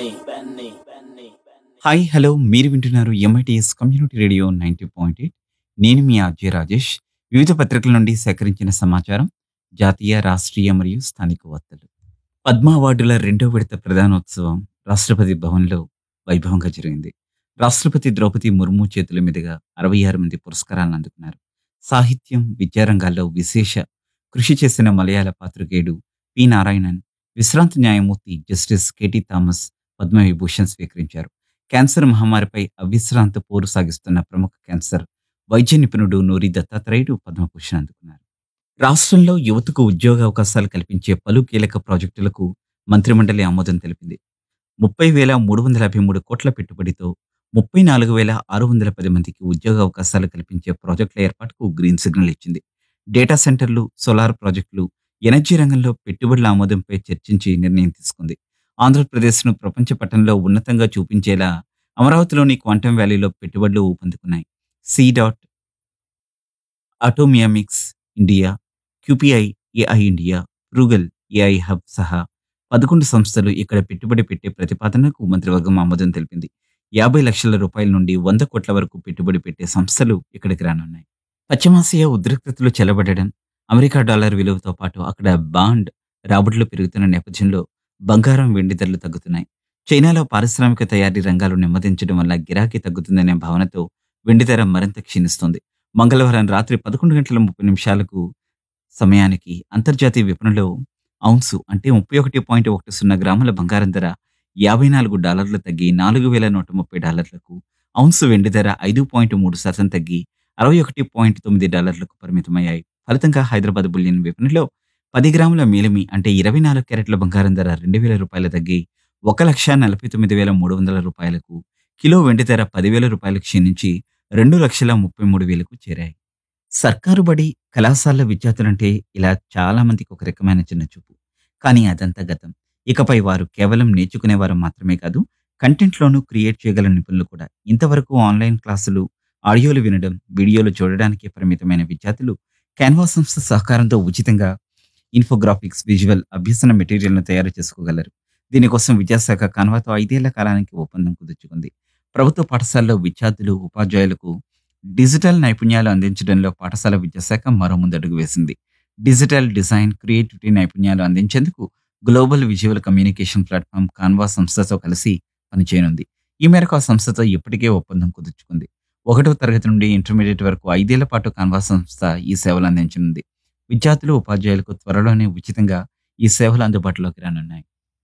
hi hello మీరు వింటున్నారు MITS community radio ninety point eight నేను మీ అజయ్ రాజేష్ వివిధ పత్రికల నుండి సేకరించిన సమాచారం జాతీయ రాష్ట్రీయ మరియు స్థానిక వార్తలు పద్మ అవార్డుల రెండో విడత ప్రధానోత్సవం రాష్ట్రపతి భవన్లో వైభవంగా జరిగింది రాష్ట్రపతి ద్రౌపది ముర్ము చేతుల మీదుగా అరవై ఆరు మంది పురస్కారాలను అందుకున్నారు సాహిత్యం విద్యారంగాల్లో విశేష కృషి చేసిన మలయాళ పాత్రికేయుడు పి నారాయణన్ విశ్రాంత న్యాయమూర్తి జస్టిస్ కెటి థామస్ పద్మవిభూషణ్ స్వీకరించారు క్యాన్సర్ మహమ్మారిపై అవిశ్రాంత పోరు సాగిస్తున్న ప్రముఖ క్యాన్సర్ వైద్య నిపుణుడు నూరి దత్తాత్రేయుడు పద్మభూషణ్ అందుకున్నారు రాష్ట్రంలో యువతకు ఉద్యోగ అవకాశాలు కల్పించే పలు కీలక ప్రాజెక్టులకు మంత్రిమండలి ఆమోదం తెలిపింది ముప్పై వేల మూడు వందల యాభై మూడు కోట్ల పెట్టుబడితో ముప్పై నాలుగు వేల ఆరు వందల పది మందికి ఉద్యోగ అవకాశాలు కల్పించే ప్రాజెక్టుల ఏర్పాటుకు గ్రీన్ సిగ్నల్ ఇచ్చింది డేటా సెంటర్లు సోలార్ ప్రాజెక్టులు ఎనర్జీ రంగంలో పెట్టుబడుల ఆమోదంపై చర్చించి నిర్ణయం తీసుకుంది ఆంధ్రప్రదేశ్ను ప్రపంచ పటంలో ఉన్నతంగా చూపించేలా అమరావతిలోని క్వాంటమ్ వ్యాలీలో పెట్టుబడులు ఊపందుకున్నాయి సి డాట్ అటోమియామిక్స్ ఇండియా క్యూపీఐ ఏఐ ఇండియా రూగల్ ఏఐ హబ్ సహా పదకొండు సంస్థలు ఇక్కడ పెట్టుబడి పెట్టే ప్రతిపాదనకు మంత్రివర్గం ఆమోదం తెలిపింది యాభై లక్షల రూపాయల నుండి వంద కోట్ల వరకు పెట్టుబడి పెట్టే సంస్థలు ఇక్కడికి రానున్నాయి పశ్చిమాసియా ఉద్రిక్తతలు చెలబడడం అమెరికా డాలర్ విలువతో పాటు అక్కడ బాండ్ రాబడులు పెరుగుతున్న నేపథ్యంలో బంగారం వెండి ధరలు తగ్గుతున్నాయి చైనాలో పారిశ్రామిక తయారీ రంగాలు నెమ్మదించడం వల్ల గిరాకీ తగ్గుతుందనే భావనతో వెండి ధర మరింత క్షీణిస్తోంది మంగళవారం రాత్రి పదకొండు గంటల ముప్పై నిమిషాలకు సమయానికి అంతర్జాతీయ విపణిలో ఔన్సు అంటే ముప్పై ఒకటి పాయింట్ ఒకటి సున్నా గ్రాముల బంగారం ధర యాభై నాలుగు డాలర్లు తగ్గి నాలుగు వేల నూట ముప్పై డాలర్లకు ఔన్సు వెండి ధర ఐదు పాయింట్ మూడు శాతం తగ్గి అరవై ఒకటి పాయింట్ తొమ్మిది డాలర్లకు పరిమితమయ్యాయి ఫలితంగా హైదరాబాద్ బుల్లియన్ విపణిలో పది గ్రాముల మేలిమి అంటే ఇరవై నాలుగు క్యారెట్ల బంగారం ధర రెండు వేల రూపాయలు తగ్గి ఒక లక్ష నలభై తొమ్మిది వేల మూడు వందల రూపాయలకు కిలో వెండి ధర పదివేల రూపాయలు క్షీణించి రెండు లక్షల ముప్పై మూడు వేలకు చేరాయి సర్కారు బడి కళాశాల విద్యార్థులంటే ఇలా చాలా మందికి ఒక రకమైన చిన్న చూపు కానీ అదంతా గతం ఇకపై వారు కేవలం నేర్చుకునేవారు మాత్రమే కాదు కంటెంట్లోనూ క్రియేట్ చేయగల నిపుణులు కూడా ఇంతవరకు ఆన్లైన్ క్లాసులు ఆడియోలు వినడం వీడియోలు చూడడానికి పరిమితమైన విద్యార్థులు క్యాన్వా సంస్థ సహకారంతో ఉచితంగా ఇన్ఫోగ్రాఫిక్స్ విజువల్ అభ్యసన మెటీరియల్ను తయారు చేసుకోగలరు దీనికోసం విద్యాశాఖ కాన్వాతో ఐదేళ్ల కాలానికి ఒప్పందం కుదుర్చుకుంది ప్రభుత్వ పాఠశాలలో విద్యార్థులు ఉపాధ్యాయులకు డిజిటల్ నైపుణ్యాలు అందించడంలో పాఠశాల విద్యాశాఖ మరో ముందడుగు వేసింది డిజిటల్ డిజైన్ క్రియేటివిటీ నైపుణ్యాలు అందించేందుకు global visual communication platform Canva సంస్థతో కలిసి పనిచేయనుంది ఈ మేరకు ఆ సంస్థతో ఇప్పటికే ఒప్పందం కుదుర్చుకుంది ఒకటో తరగతి నుండి ఇంటర్మీడియట్ వరకు ఐదేళ్ల పాటు కాన్వా సంస్థ ఈ సేవలు అందించనుంది విద్యార్థులు ఉపాధ్యాయులకు త్వరలోనే ఉచితంగా ఈ సేవలు అందుబాటులోకి రానున్నాయి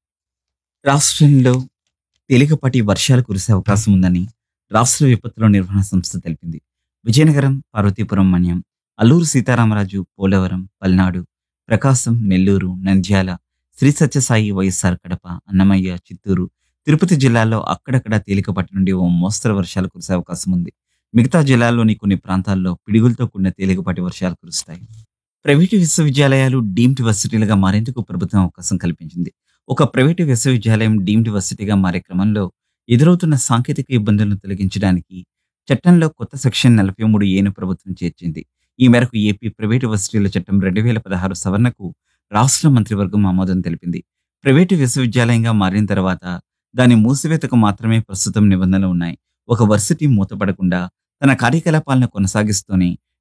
రాష్ట్రంలో తేలికపాటి వర్షాలు కురిసే అవకాశం ఉందని రాష్ట్ర విపత్తుల నిర్వహణ సంస్థ తెలిపింది విజయనగరం పార్వతీపురం మన్యం అల్లూరు సీతారామరాజు పోలవరం పల్నాడు ప్రకాశం నెల్లూరు నంద్యాల శ్రీ సత్యసాయి వైఎస్ఆర్ కడప అన్నమయ్య చిత్తూరు తిరుపతి జిల్లాల్లో అక్కడక్కడ తేలికపాటి నుండి ఓ మోస్తరు వర్షాలు కురిసే అవకాశం ఉంది మిగతా జిల్లాల్లోని కొన్ని ప్రాంతాల్లో పిడుగులతో కూడిన తేలికపాటి వర్షాలు కురుస్తాయి ప్రైవేటు విశ్వవిద్యాలయాలు డీమ్డ్ వర్సిటీలుగా మారేందుకు ప్రభుత్వం అవకాశం కల్పించింది ఒక ప్రైవేటు విశ్వవిద్యాలయం డీమ్డ్ వర్సిటీగా మారే క్రమంలో ఎదురవుతున్న సాంకేతిక ఇబ్బందులను తొలగించడానికి చట్టంలో కొత్త సెక్షన్ నలభై మూడు ఏను ప్రభుత్వం చేర్చింది ఈ మేరకు ఏపీ ప్రైవేటు వర్సిటీల చట్టం రెండు వేల పదహారు సవరణకు రాష్ట్ర మంత్రివర్గం ఆమోదం తెలిపింది ప్రైవేటు విశ్వవిద్యాలయంగా మారిన తర్వాత దాని మూసివేతకు మాత్రమే ప్రస్తుతం నిబంధనలు ఉన్నాయి ఒక వర్సిటీ మూతపడకుండా తన కార్యకలాపాలను కొనసాగిస్తూనే